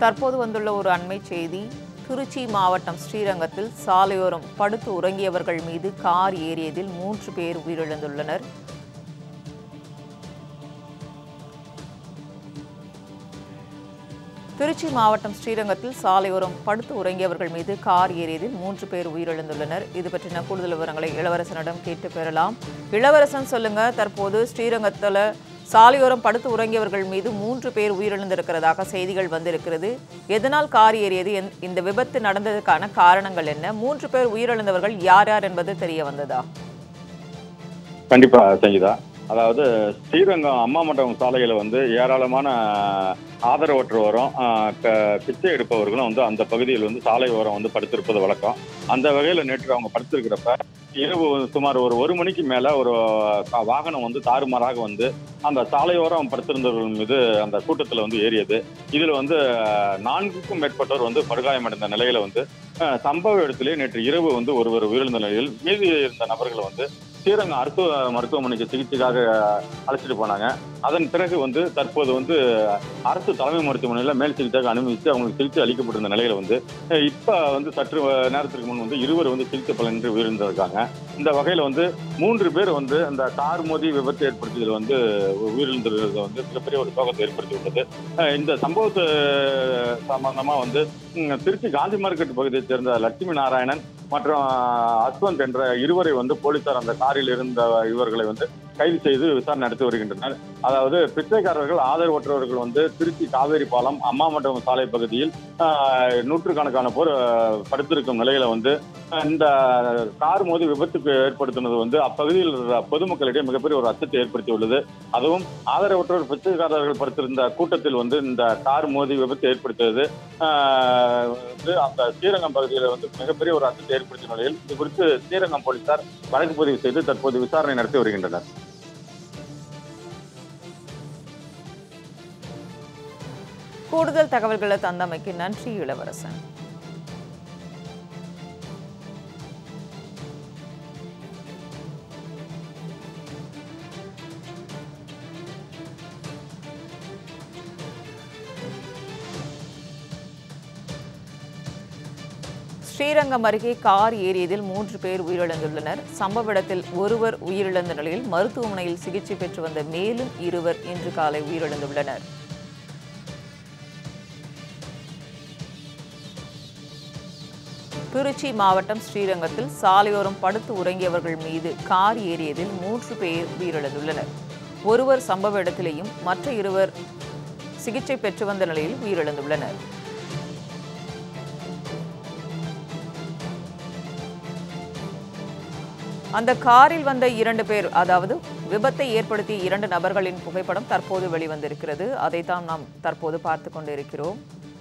தற்போது வந்துள்ள ஒரு அண்மை செய்தி திருச்சி மாவட்டம் ஸ்ரீரங்கத்தில் சாலையோரம் படுத்து உறங்கியவர்கள் மீது கார் ஏறியதில் மூன்று பேர் உயிரிழந்துள்ளனர் திருச்சி மாவட்டம் ஸ்ரீரங்கத்தில் சாலையோரம் படுத்து உறங்கியவர்கள் மீது கார் ஏறியதில் மூன்று பேர் உயிரிழந்துள்ளனர் இது பற்றின கூடுதல் விவரங்களை இளவரசனிடம் கேட்டு பெறலாம் இளவரசன் சொல்லுங்க தற்போது ஸ்ரீரங்கத்தில் சாலையோரம் படுத்து உறங்கியவர்கள் மீது மூன்று பேர் உயிரிழந்திருக்கிறதாக செய்திகள் வந்திருக்கிறது எதனால் கார் ஏறியது எந்- இந்த விபத்து நடந்ததுக்கான காரணங்கள் என்ன மூன்று பேர் உயிரிழந்தவர்கள் யார் யார் என்பது தெரிய வந்ததா கண்டிப்பா சங்கீதா அதாவது ஸ்ரீரங்கம் அம்மா மண்டபம் சாலையில வந்து ஏராளமான ஆதரவற்றோரும் ஆஹ், க- பிச்சை எடுப்பவர்களும் வந்து அந்த பகுதியில் வந்து சாலை ஓரம் வந்து படுத்திருப்பது வழக்கம் அந்த வகையில நேற்று அவங்க படுத்திருக்கிறப்ப இரவு சுமார் ஒரு ஒரு மணிக்கு மேல ஒரு கா- வாகனம் வந்து தாறுமாறாக வந்து அந்த சாலையோரம் படுத்திருந்தவர்கள் மீது அந்த கூட்டத்துல வந்து ஏறியது இதுல வந்து ஆஹ், நான்குக்கும் மேற்பட்டோர் வந்து படுகாயமடைந்த நிலையில வந்து ஆஹ், சம்பவ இடத்திலே நேற்று இரவு வந்து ஒருவர் உயிரிழந்த நிலையில் மீதி இருந்த நபர்கள் வந்து ஸ்ரீரங்கம் அரசு மருத்துவமனைக்கு சிகிச்சைக்காக அழைச்சிட்டு போனாங்க அதன் பிறகு வந்து தற்போது வந்து அரசு தலைமை மருத்துவமனையில் மேல் சிகிச்சைக்காக அனுமதித்து அவங்களுக்கு சிகிச்சை அளிக்கப்பட்டிருந்த நிலையில வந்து அஹ், இப்ப வந்து சற்று அஹ், நேரத்திற்கு முன் வந்து இருவர் வந்து சிகிச்சை பலனின்றி உயிரிழந்திருக்காங்க இந்த வகையில வந்து மூன்று பேர் வந்து அந்த கார் மோதி விபத்து ஏற்படுத்தியதில் வந்து உயிரிழந்திருக்கிறது வந்து மிகப்பெரிய ஒரு சோகத்தை ஏற்படுத்தி உள்ளது அஹ், இந்த சம்பவத்து சம்பந்தமா வந்து ம், திருச்சி காந்தி மார்க்கெட் பகுதியைச் சேர்ந்த லட்சுமி நாராயணன் மற்றும் அஸ்வந்த் என்ற இருவரை வந்து போலீசார் அந்த காரில் இருந்த இவர்களை வந்து கைது செய்து விசாரணை நடத்தி வருகின்றனர் அதாவது பிச்சைக்காரர்கள் ஆதரவற்றவர்கள் வந்து திருச்சி காவேரி பாலம் அம்மா மண்டபம் சாலை பகுதியில் ஆஹ், நூற்றுக்கணக்கான பேர் ஆஹ், படுத்திருக்கும் நிலையில வந்து ஆஹ், இந்த கார் மோதி விபத்துக்கு ஏற்படுத்தினது வந்து அப்பகுதியில் உள்ள பொதுமக்களிடையே மிகப்பெரிய ஒரு அச்சத்தை ஏற்படுத்தியுள்ளது அதுவும் ஆதரவற்றோர் பிச்சைக்காரர்கள் படுத்திருந்த கூட்டத்தில் வந்து இந்த கார் மோதி விபத்து ஏற்படுத்தியது ஆஹ், வந்து அந்த ஸ்ரீரங்கம் பகுதியில் வந்து மிகப்பெரிய ஒரு அச்சத்தை ஏற்படுத்திய நிலையில் இது குறித்து ஸ்ரீரங்கம் போலீசார் வழக்கு பதிவு செய்து தற்போது விசாரணை நடத்தி வருகின்றனர் கூடுதல் தகவல்களை தந்தமைக்கு நன்றி இளவரசன் ஸ்ரீரங்கம் அருகே கார் ஏறியதில் மூன்று பேர் உயிரிழந்துள்ளனர் சம்பவ இடத்தில் ஒருவர் உயிரிழந்த நிலையில் மருத்துவமனையில் சிகிச்சை பெற்று வந்த மேலும் இருவர் இன்று காலை உயிரிழந்துள்ளனர் திருச்சி மாவட்டம் ஸ்ரீரங்கத்தில் சாலையோரம் படுத்து உறங்கியவர்கள் மீது கார் ஏறியதில் மூன்று பேர் உயிரிழந்துள்ளனர் ஒருவர் சம்பவ இடத்திலேயும் மற்ற இருவர் சிகிச்சை பெற்று வந்த நிலையில் உயிரிழந்துள்ளனர் அந்த காரில் வந்த இரண்டு பேர் அதாவது விபத்தை ஏற்படுத்திய இரண்டு நபர்களின் புகைப்படம் தற்போது வெளிவந்திருக்கிறது அதைத்தான் நாம் தற்போது பார்த்து கொண்டிருக்கிறோம்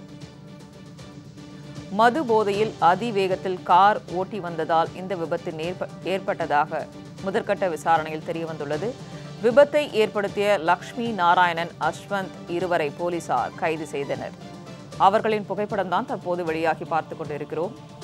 மது போதையில் அதிவேகத்தில் கார் ஓட்டி வந்ததால் இந்த விபத்து நேர்ப- ஏற்பட்டதாக முதற்கட்ட விசாரணையில் தெரியவந்துள்ளது விபத்தை ஏற்படுத்திய லக்ஷ்மி நாராயணன் அஸ்வந்த் இருவரை போலீசார் கைது செய்தனர் அவர்களின் புகைப்படம் தான் தற்போது வெளியாகி பார்த்து கொண்டிருக்கிறோம்